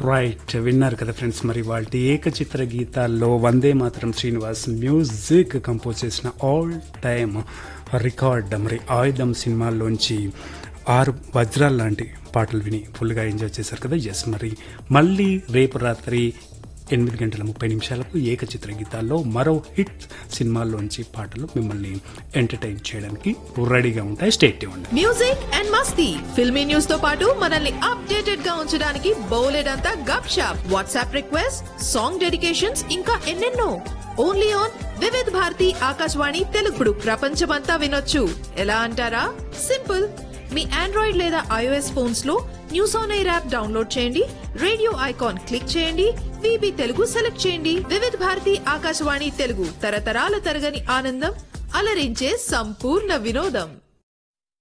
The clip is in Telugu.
రైట్ విన్నారు కదా ఫ్రెండ్స్ మరి వాళ్ళ ఏకచిత్ర గీతాల్లో వందే మాత్రం శ్రీనివాస్ మ్యూజిక్ కంపోజ్ చేసిన ఆల్ టైమ్ రికార్డ్ మరి ఆయుధం సినిమాల్లోంచి ఆరు వజ్రాలు లాంటి పాటలు విని ఫుల్గా ఎంజాయ్ చేశారు కదా ఎస్ మరి మళ్ళీ రేపు రాత్రి ఎనిమిది గంటల ముప్పై నిమిషాలకు ఏకచిత్ర గీతాల్లో మరో హిట్ సినిమాల్లోంచి పాటలు మిమ్మల్ని ఎంటర్టైన్ చేయడానికి రెడీగా ఉంటాయి స్టేట్ ఇవ్వండి మ్యూజిక్ అండ్ మస్తీ ఫిల్మీ న్యూస్ తో పాటు మనల్ని అప్డేటెడ్ గా ఉంచడానికి బౌలెడ్ అంతా గప్ షాప్ వాట్సాప్ రిక్వెస్ట్ సాంగ్ డెడికేషన్స్ ఇంకా ఎన్నెన్నో ఓన్లీ ఆన్ వివిధ్ భారతి ఆకాశవాణి తెలుగుడు ప్రపంచమంతా వినొచ్చు ఎలా అంటారా సింపుల్ మీ ఆండ్రాయిడ్ లేదా ఐఓఎస్ ఫోన్స్ లో news on air app download చేయండి రేడియో ఐకాన్ క్లిక్ చేయండి విబి తెలుగు సెలెక్ట్ చేయండి వివిధ భారతి ఆకాశవాణి తెలుగు తరతరాల తరగని ఆనందం అలరించే సంపూర్ణ వినోదం